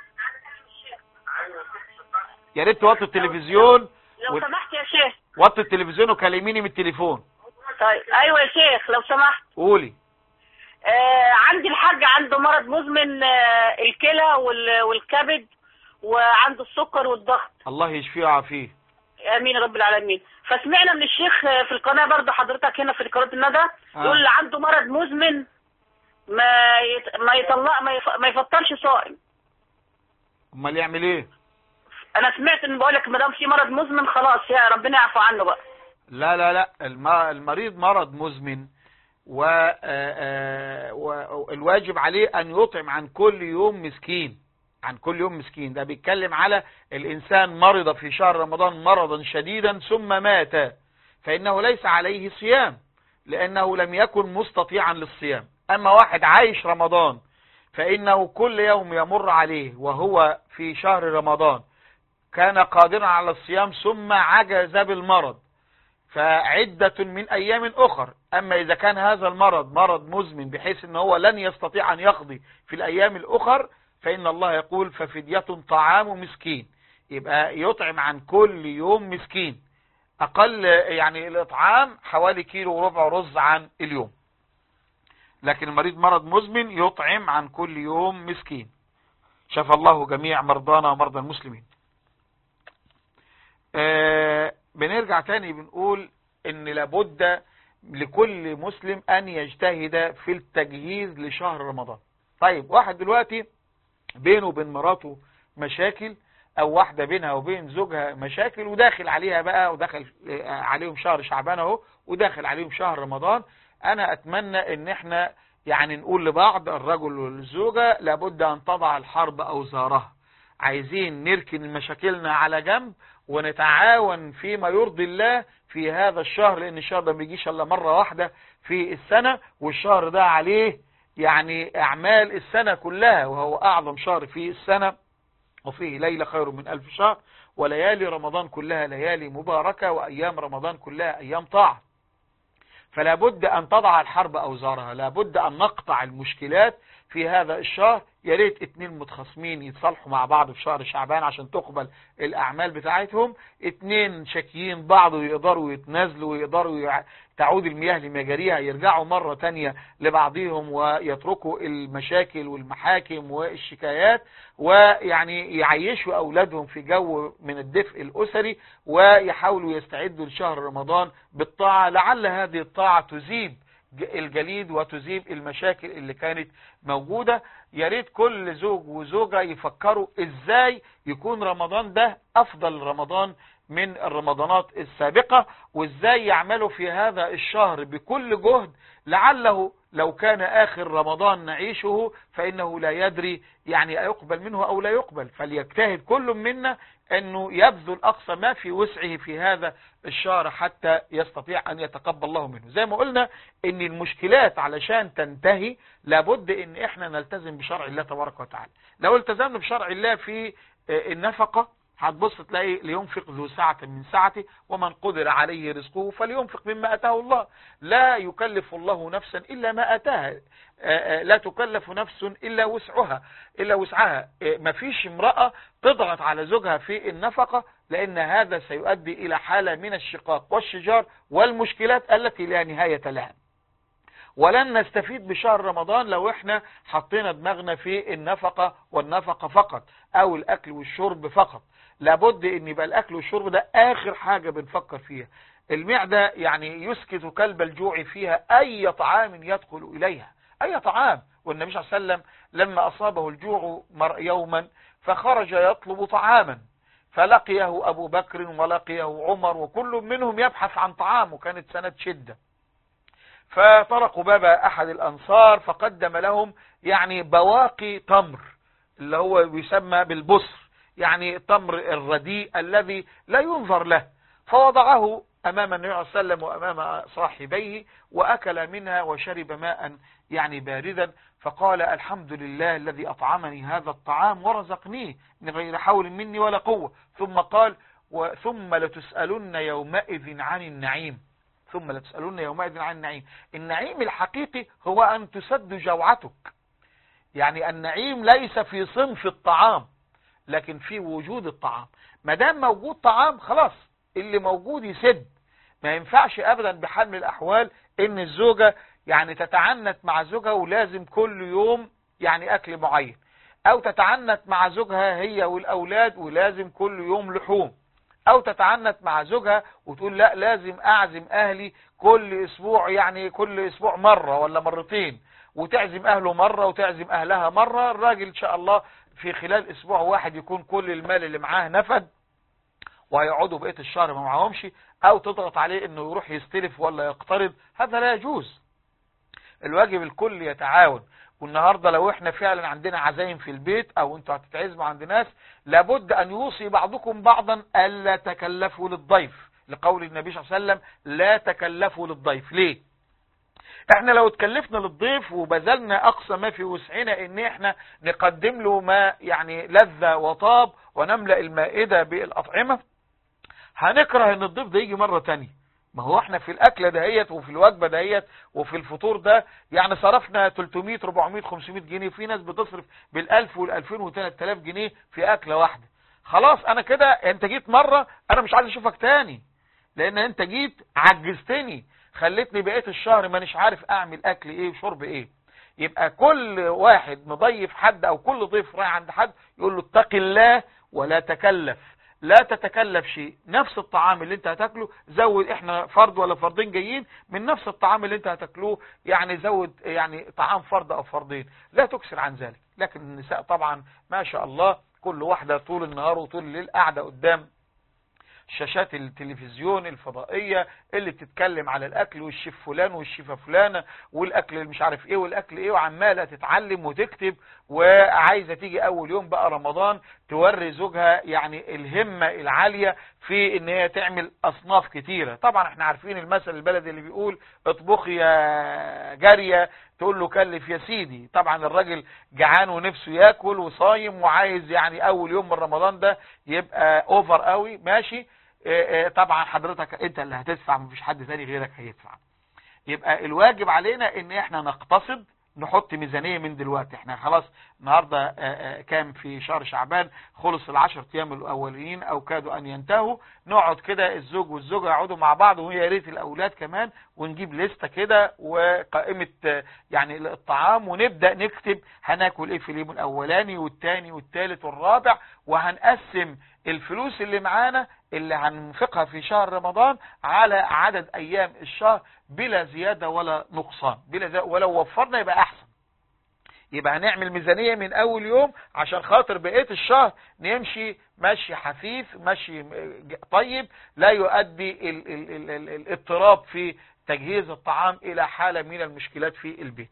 يا ريت توطي التلفزيون لو و- سمحت يا شيخ وطي التلفزيون وكلميني من التليفون طيب ايوه يا شيخ لو سمحت قولي آه عندي الحاج عنده مرض مزمن آه الكلى وال- والكبد وعنده السكر والضغط الله يشفيه ويعافيه امين يا رب العالمين فسمعنا من الشيخ آه، في القناه برضه حضرتك هنا في قناه الندى آه. يقول اللي عنده مرض مزمن ما يت... ما يطلع ما, يف... ما يفطرش صائم امال يعمل ايه انا سمعت ان بقول لك ما دام في مرض مزمن خلاص يا ربنا يعفو عنه بقى لا لا لا الم- المريض مرض مزمن و آه، آه، والواجب عليه ان يطعم عن كل يوم مسكين عن كل يوم مسكين ده بيتكلم على الانسان مرض في شهر رمضان مرضا شديدا ثم مات فانه ليس عليه صيام لانه لم يكن مستطيعا للصيام اما واحد عايش رمضان فإنه كل يوم يمر عليه وهو في شهر رمضان كان قادرا على الصيام ثم عجز بالمرض فعدة من أيام أخر أما إذا كان هذا المرض مرض مزمن بحيث أنه هو لن يستطيع أن يقضي في الأيام الأخر فإن الله يقول ففدية طعام مسكين يبقى يطعم عن كل يوم مسكين أقل يعني الإطعام حوالي كيلو وربع رز عن اليوم لكن المريض مرض مزمن يطعم عن كل يوم مسكين شفى الله جميع مرضانا ومرضى المسلمين آه بنرجع تاني بنقول ان لابد لكل مسلم ان يجتهد في التجهيز لشهر رمضان طيب واحد دلوقتي بينه وبين مراته مشاكل او واحدة بينها وبين زوجها مشاكل وداخل عليها بقى وداخل عليهم شهر شعبان اهو وداخل عليهم شهر رمضان انا اتمنى ان احنا يعني نقول لبعض الرجل والزوجة لابد ان تضع الحرب اوزارها عايزين نركن مشاكلنا على جنب ونتعاون فيما يرضي الله في هذا الشهر لان الشهر ده ما بيجيش الا مرة واحدة في السنة والشهر ده عليه يعني اعمال السنة كلها وهو اعظم شهر في السنة وفيه ليلة خير من ألف شهر وليالي رمضان كلها ليالي مباركة وأيام رمضان كلها أيام طاعة فلا بد أن تضع الحرب أوزارها لا بد أن نقطع المشكلات في هذا الشهر يا ريت اتنين متخاصمين يتصالحوا مع بعض في شهر شعبان عشان تقبل الأعمال بتاعتهم اتنين شاكيين بعض ويقدروا يتنازلوا ويقدروا يع... تعود المياه لمجاريها يرجعوا مرة تانية لبعضهم ويتركوا المشاكل والمحاكم والشكايات ويعني يعيشوا أولادهم في جو من الدفء الأسري ويحاولوا يستعدوا لشهر رمضان بالطاعة لعل هذه الطاعة تزيب الجليد وتزيب المشاكل اللي كانت موجودة يا ريت كل زوج وزوجة يفكروا ازاي يكون رمضان ده افضل رمضان من الرمضانات السابقة وازاي يعملوا في هذا الشهر بكل جهد لعله لو كان اخر رمضان نعيشه فانه لا يدري يعني يقبل منه او لا يقبل فليجتهد كل منا انه يبذل اقصى ما في وسعه في هذا الشهر حتى يستطيع ان يتقبل الله منه زي ما قلنا ان المشكلات علشان تنتهي لابد ان احنا نلتزم بشرع الله تبارك وتعالى لو التزمنا بشرع الله في النفقة هتبص تلاقي لينفق ذو ساعة من ساعته ومن قدر عليه رزقه فلينفق مما أتاه الله لا يكلف الله نفسا إلا ما أتاها لا تكلف نفس إلا وسعها إلا وسعها مفيش امرأة تضغط على زوجها في النفقة لأن هذا سيؤدي إلى حالة من الشقاق والشجار والمشكلات التي لا نهاية لها ولن نستفيد بشهر رمضان لو احنا حطينا دماغنا في النفقة والنفقة فقط او الاكل والشرب فقط لابد ان يبقى الاكل والشرب ده اخر حاجة بنفكر فيها المعدة يعني يسكت كلب الجوع فيها اي طعام يدخل اليها اي طعام والنبي صلى الله عليه وسلم لما اصابه الجوع يوما فخرج يطلب طعاما فلقيه ابو بكر ولقيه عمر وكل منهم يبحث عن طعام وكانت سنة شدة فطرقوا باب احد الانصار فقدم لهم يعني بواقي تمر اللي هو يسمى بالبصر يعني التمر الرديء الذي لا ينظر له فوضعه امام النبي صلى الله عليه وسلم وامام صاحبيه واكل منها وشرب ماء يعني باردا فقال الحمد لله الذي اطعمني هذا الطعام ورزقنيه من غير حول مني ولا قوة ثم قال ثم لتسألن يومئذ عن النعيم ثم لتسألون يومئذ عن النعيم النعيم الحقيقي هو أن تسد جوعتك يعني النعيم ليس في صنف الطعام لكن في وجود الطعام ما دام موجود طعام خلاص اللي موجود يسد ما ينفعش أبدا بحال من الأحوال إن الزوجة يعني تتعنت مع زوجها ولازم كل يوم يعني أكل معين أو تتعنت مع زوجها هي والأولاد ولازم كل يوم لحوم او تتعنت مع زوجها وتقول لا لازم اعزم اهلي كل اسبوع يعني كل اسبوع مرة ولا مرتين وتعزم اهله مرة وتعزم اهلها مرة الراجل ان شاء الله في خلال اسبوع واحد يكون كل المال اللي معاه نفد وهيقعدوا بقية الشهر ما معهمش او تضغط عليه انه يروح يستلف ولا يقترض هذا لا يجوز الواجب الكل يتعاون والنهاردة لو احنا فعلا عندنا عزايم في البيت او انتوا هتتعزموا عند ناس لابد ان يوصي بعضكم بعضا الا تكلفوا للضيف لقول النبي صلى الله عليه وسلم لا تكلفوا للضيف ليه احنا لو اتكلفنا للضيف وبذلنا اقصى ما في وسعنا ان احنا نقدم له ما يعني لذة وطاب ونملأ المائدة بالاطعمة هنكره ان الضيف ده يجي مرة تانية ما هو احنا في الاكله دهيت وفي الوجبه دهيت وفي الفطور ده يعني صرفنا 300 400 500 جنيه في ناس بتصرف بال1000 وال2000 و3000 جنيه في اكله واحده خلاص انا كده انت جيت مره انا مش عايز اشوفك تاني لان انت جيت عجزتني خلتني بقيت الشهر مانيش عارف اعمل اكل ايه وشرب ايه يبقى كل واحد مضيف حد او كل ضيف رايح عند حد يقول له اتق الله ولا تكلف لا تتكلف شيء نفس الطعام اللي انت هتاكله زود احنا فرد ولا فردين جايين من نفس الطعام اللي انت هتاكلوه يعني زود يعني طعام فرد او فردين لا تكسر عن ذلك لكن النساء طبعا ما شاء الله كل واحدة طول النهار وطول الليل قاعدة قدام شاشات التلفزيون الفضائية اللي بتتكلم على الاكل والشيف فلان والشيفة فلانة والاكل اللي مش عارف ايه والاكل ايه وعمالة تتعلم وتكتب وعايزة تيجي اول يوم بقى رمضان توري زوجها يعني الهمة العالية في ان هي تعمل اصناف كتيرة طبعا احنا عارفين المثل البلدي اللي بيقول اطبخي يا جارية تقول له كلف يا سيدي طبعا الراجل جعان ونفسه ياكل وصايم وعايز يعني اول يوم من رمضان ده يبقى اوفر قوي ماشي اه اه طبعا حضرتك انت اللي هتدفع مفيش حد تاني غيرك هيدفع يبقى الواجب علينا ان احنا نقتصد نحط ميزانية من دلوقتي احنا خلاص النهاردة كام في شهر شعبان خلص العشر ايام الاولين او كادوا ان ينتهوا نقعد كده الزوج والزوجة يقعدوا مع بعض ويا ريت الاولاد كمان ونجيب لستة كده وقائمة يعني الطعام ونبدأ نكتب هناكل ايه في اليوم الاولاني والتاني والتالت والرابع وهنقسم الفلوس اللي معانا اللي هننفقها في شهر رمضان على عدد ايام الشهر بلا زيادة ولا نقصان بلا زيادة ولو وفرنا يبقى احسن يبقى هنعمل ميزانية من اول يوم عشان خاطر بقية الشهر نمشي مشي حفيف مشي طيب لا يؤدي ال ال ال ال الاضطراب في تجهيز الطعام الى حالة من المشكلات في البيت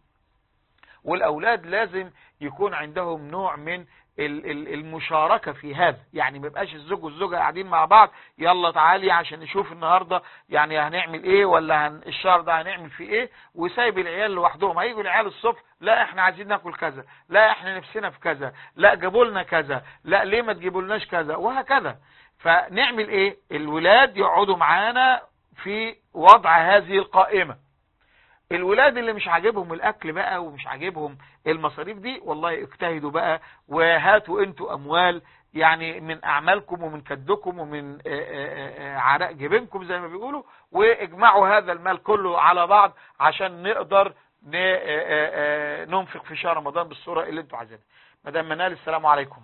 والاولاد لازم يكون عندهم نوع من المشاركة في هذا يعني ما يبقاش الزوج والزوجة قاعدين مع بعض يلا تعالي عشان نشوف النهاردة يعني هنعمل ايه ولا هن الشهر ده هنعمل فيه ايه وسايب العيال لوحدهم هيجوا العيال الصبح لا احنا عايزين ناكل كذا لا احنا نفسنا في كذا لا جابوا لنا كذا لا ليه ما تجيبوا لناش كذا وهكذا فنعمل ايه الولاد يقعدوا معانا في وضع هذه القائمة الولاد اللي مش عاجبهم الاكل بقى ومش عاجبهم المصاريف دي والله اجتهدوا بقى وهاتوا انتوا اموال يعني من اعمالكم ومن كدكم ومن عرق جبينكم زي ما بيقولوا واجمعوا هذا المال كله على بعض عشان نقدر ننفق في شهر رمضان بالصورة اللي انتوا عايزينها مدام منال السلام عليكم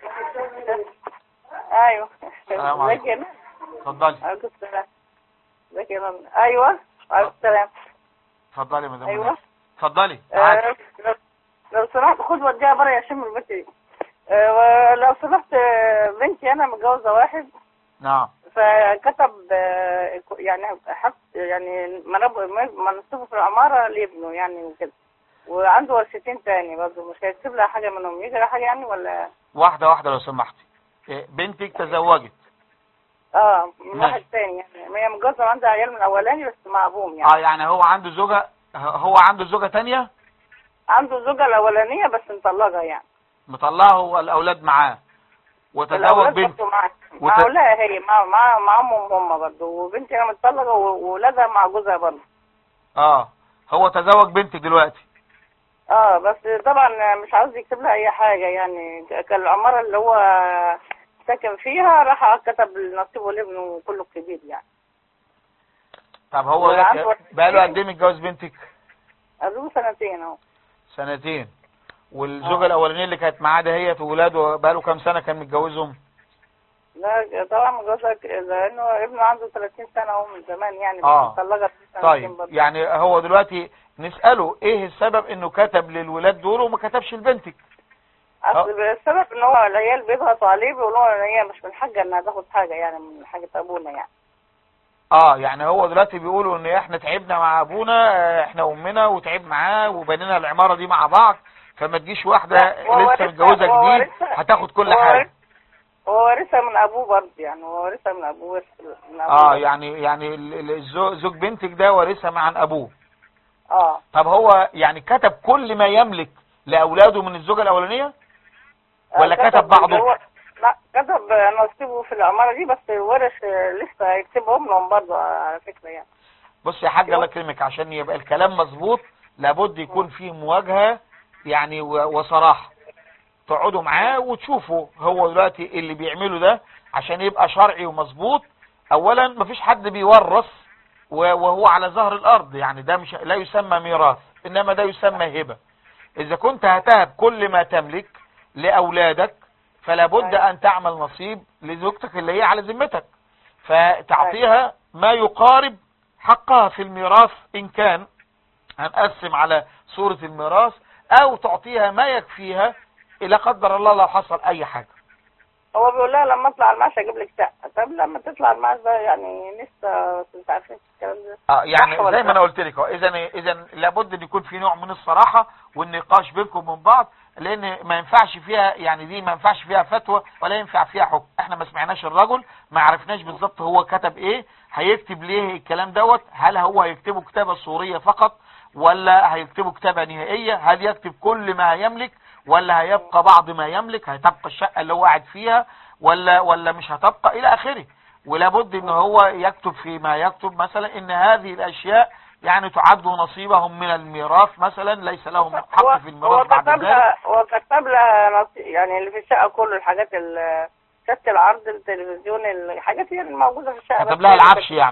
ايوه السلام عليكم. ازيك يا ناس؟ اتفضلي عليكم السلام ازيك يا ماما ايوه عليكم السلام اتفضلي يا مدام ايوه منال اتفضلي تعالي آه، لو- لو سمحت خد وديها بره يا شم البيت دي آه، ولو سمحت آه، بنتي انا متجوزه واحد نعم فكتب آه، يعني حق يعني مناب- منصبه في العماره لابنه يعني وكده وعنده ورثتين تاني برضه مش هيكتب لها حاجه منهم يجرى حاجه يعني ولا واحدة واحدة لو سمحتي إيه، بنتك تزوجت اه من ماشي. واحد تاني يعني ما هي متجوزه وعندها عيال من الاولاني بس مع ابوهم يعني اه يعني هو عنده زوجة هو عنده زوجة تانية عنده زوجة الأولانية بس مطلقة يعني مطلعه هو الاولاد معاه وتزوج الأولاد بنت برضه معاه وت- مع أولادها هي مع مع مع أمهم هم برضه وبنتي أنا متطلقة و- وولادها مع جوزها برضه اه هو تزوج بنت دلوقتي اه بس طبعا مش عاوز يكتب لها أي حاجة يعني كان العمارة اللي هو ساكن فيها راح كتب نصيبه لابنه كله كبير يعني طب هو وعنده لك- ولد بقاله تاني. قد ايه متجوز بنتك له سنتين أهو سنتين والزوجة آه. الاولانية اللي كانت معاه دهيت وولاده بقاله كام سنة كان متجوزهم لا طبعا متجوزها ك- لأنه ابنه عنده 30 سنة أهو من زمان يعني بس آه. مطلقة سنتين طيب برضه. يعني هو دلوقتي نسأله ايه السبب انه كتب للولاد دول وما كتبش لبنتك اصل السبب ان هو العيال بيضغطوا عليه بيقولوا ان هي مش من حاجه انها تاخد حاجه يعني من حاجه ابونا يعني اه يعني هو دلوقتي بيقولوا ان احنا تعبنا مع ابونا آه، احنا وامنا وتعب معاه وبنينا العمارة دي مع بعض فما تجيش واحدة هو لسه ورثها- متجوزة هو جديد ورثها- هتاخد كل هو حاجة ورث- هو وارثها من ابوه برضه يعني هو وارثها من ابوه ورث من ابوه اه برضه. يعني يعني ال- ال- الزو- زوج بنتك ده وارثها مع عن ابوه اه طب هو يعني كتب كل ما يملك لاولاده من الزوجه الاولانيه ولا آه، كتب بعضه؟ هو- لا كتب نصيبه في العمارة دي بس ورث آه، لسه هيكتبهم لهم برضه على فكرة يعني بص يا حاج الله يكرمك عشان يبقى الكلام مظبوط لابد يكون فيه مواجهه يعني و- وصراحه تقعدوا معاه وتشوفوا هو دلوقتي اللي بيعمله ده عشان يبقى شرعي ومظبوط اولا مفيش حد بيورث و- وهو على ظهر الارض يعني ده مش لا يسمى ميراث انما ده يسمى هبه اذا كنت هتهب كل ما تملك لاولادك فلا بد ان تعمل نصيب لزوجتك اللي هي على ذمتك فتعطيها ما يقارب حقها في الميراث ان كان هنقسم على صورة الميراث او تعطيها ما يكفيها لا قدر الله لو حصل اي حاجة هو بيقول لها لما اطلع المعاش اجيب لك شقة طب لما تطلع المعاش ده يعني لسه انت عارفين الكلام ده اه يعني صح ولا زي ما انا لا؟ قلت لك اذا اذا لابد ان يكون في نوع من الصراحه والنقاش بينكم من بعض لان ما ينفعش فيها يعني دي ما ينفعش فيها فتوى ولا ينفع فيها حكم احنا ما سمعناش الرجل ما عرفناش بالظبط هو كتب ايه هيكتب ليه الكلام دوت هل هو هيكتبه كتابه صوريه فقط ولا هيكتبه كتابه نهائيه هل يكتب كل ما يملك ولا هيبقى بعض ما يملك هتبقى الشقه اللي هو قاعد فيها ولا ولا مش هتبقى الى اخره ولابد ان هو يكتب فيما يكتب مثلا ان هذه الاشياء يعني تعد نصيبهم من الميراث مثلا ليس لهم حق هو في هو الميراث بعد كتب ذلك لها هو كتب لها نص- يعني اللي في الشقة كله الحاجات ال- شاشة العرض التلفزيون الحاجات هي الموجودة في الشقة كتب بس لها هي العفش يعني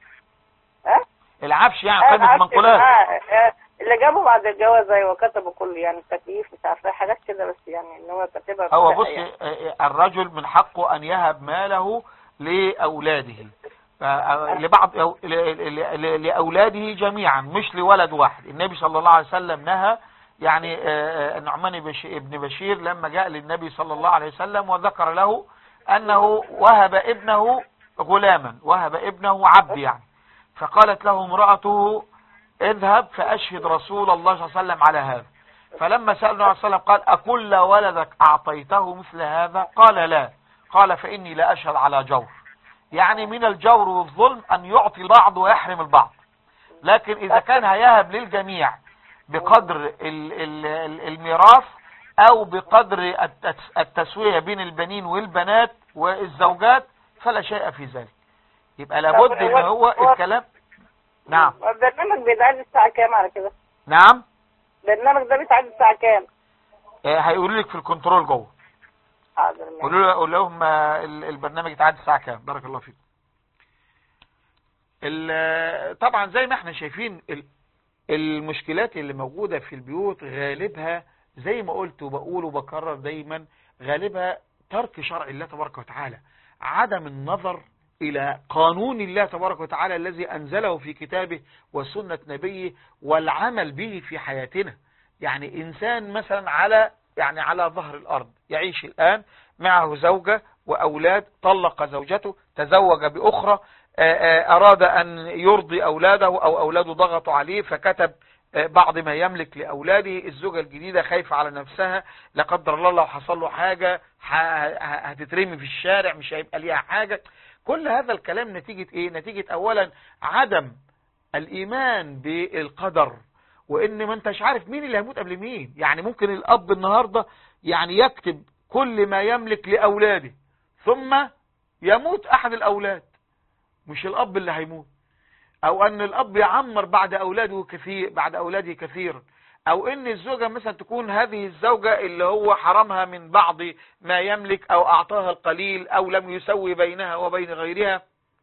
ها؟ العفش يعني آه، قيمة العفش منقولات معاه، آه، اللي جابه بعد الجواز ايوه كتبه كله يعني التكييف مش عارفه حاجات كده بس يعني ان هو كاتبها في هو الشقة بص يعني. آه، آه، الرجل من حقه ان يهب ماله لاولاده آه، آه، لبعض أو- ل- ل- ل- لاولاده جميعا مش لولد واحد النبي صلى الله عليه وسلم نهى يعني آه، آه، النعمان بش- ابن بشير لما جاء للنبي صلى الله عليه وسلم وذكر له انه وهب ابنه غلاما وهب ابنه عبد يعني فقالت له امرأته اذهب فأشهد رسول الله صلى الله عليه وسلم على هذا فلما سأل النبي صلى الله عليه وسلم قال أكل ولدك أعطيته مثل هذا قال لا قال فإني لا أشهد على جور يعني من الجور والظلم أن يعطي البعض ويحرم البعض لكن إذا كان هيهب للجميع بقدر ال- ال- ال- الميراث أو بقدر التس- التسوية بين البنين والبنات والزوجات فلا شيء في ذلك يبقى لابد طب ان هو هو- الكلام نعم البرنامج بيتعاد الساعة كام على كده؟ نعم البرنامج ده بيتعاد الساعة كام؟ آه، هيقولوا لك في الكنترول جوه حاضر ماشي. قولوا له- قول لهم آه، ال- البرنامج يتعاد الساعه كام بارك الله فيكم ال- طبعا زي ما احنا شايفين ال- المشكلات اللي موجوده في البيوت غالبها زي ما قلت وبقول وبكرر دايما غالبها ترك شرع الله تبارك وتعالى عدم النظر إلى قانون الله تبارك وتعالى الذي أنزله في كتابه وسنة نبيه والعمل به في حياتنا يعني إنسان مثلا على يعني على ظهر الأرض يعيش الآن معه زوجة وأولاد طلق زوجته تزوج بأخرى آه، آه، أراد أن يرضي أولاده أو أولاده ضغطوا عليه فكتب آه، بعض ما يملك لأولاده الزوجة الجديدة خايفة على نفسها لا قدر الله لو حصل له حاجة ه- ه- هتترمي في الشارع مش هيبقى ليها حاجة كل هذا الكلام نتيجة ايه نتيجة اولا عدم الايمان بالقدر وان ما انتش عارف مين اللي هيموت قبل مين يعني ممكن الاب النهاردة يعني يكتب كل ما يملك لاولاده ثم يموت احد الاولاد مش الاب اللي هيموت او ان الاب يعمر بعد اولاده كثير بعد اولاده كثيرا او ان الزوجة مثلا تكون هذه الزوجة اللي هو حرمها من بعض ما يملك او اعطاها القليل او لم يسوي بينها وبين غيرها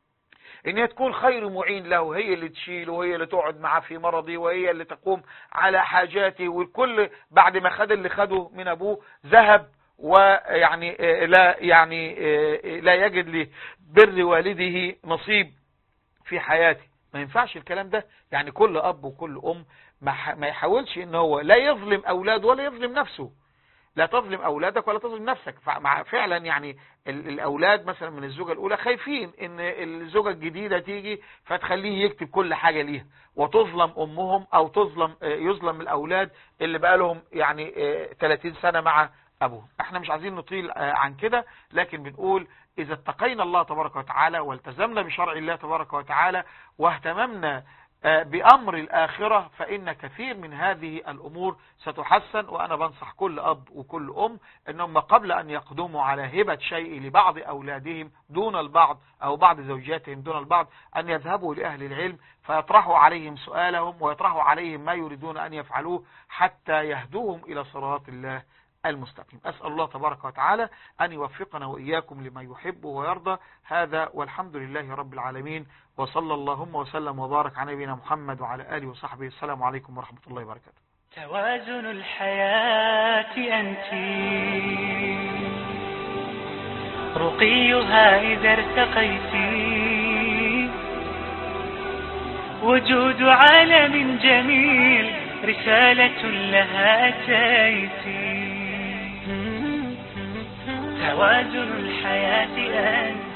ان هي تكون خير معين له هي اللي تشيله وهي اللي تقعد معاه في مرضه وهي اللي تقوم على حاجاته والكل بعد ما خد اللي خده من ابوه ذهب ويعني آه، لا يعني آه، لا يجد لبر والده نصيب في حياته ما ينفعش الكلام ده يعني كل اب وكل ام ما ح- ما يحاولش ان هو لا يظلم اولاده ولا يظلم نفسه لا تظلم اولادك ولا تظلم نفسك فمع فعلا يعني ال- الاولاد مثلا من الزوجه الاولى خايفين ان الزوجه الجديده تيجي فتخليه يكتب كل حاجه ليها وتظلم امهم او تظلم آه، يظلم الاولاد اللي بقى لهم يعني آه، 30 سنه مع ابوهم احنا مش عايزين نطيل آه، عن كده لكن بنقول اذا اتقينا الله تبارك وتعالى والتزمنا بشرع الله تبارك وتعالى واهتممنا آه، بأمر الآخرة فإن كثير من هذه الأمور ستحسن وأنا بنصح كل أب وكل أم أنهم قبل أن يقدموا على هبة شيء لبعض أولادهم دون البعض أو بعض زوجاتهم دون البعض أن يذهبوا لأهل العلم فيطرحوا عليهم سؤالهم ويطرحوا عليهم ما يريدون أن يفعلوه حتى يهدوهم إلى صراط الله المستقيم أسأل الله تبارك وتعالى أن يوفقنا وإياكم لما يحب ويرضى هذا والحمد لله رب العالمين وصلى اللهم وسلم وبارك على نبينا محمد وعلى آله وصحبه السلام عليكم ورحمة الله وبركاته توازن الحياة أنت رقيها إذا ارتقيت وجود عالم جميل رسالة لها أتيت توازن الحياة أنت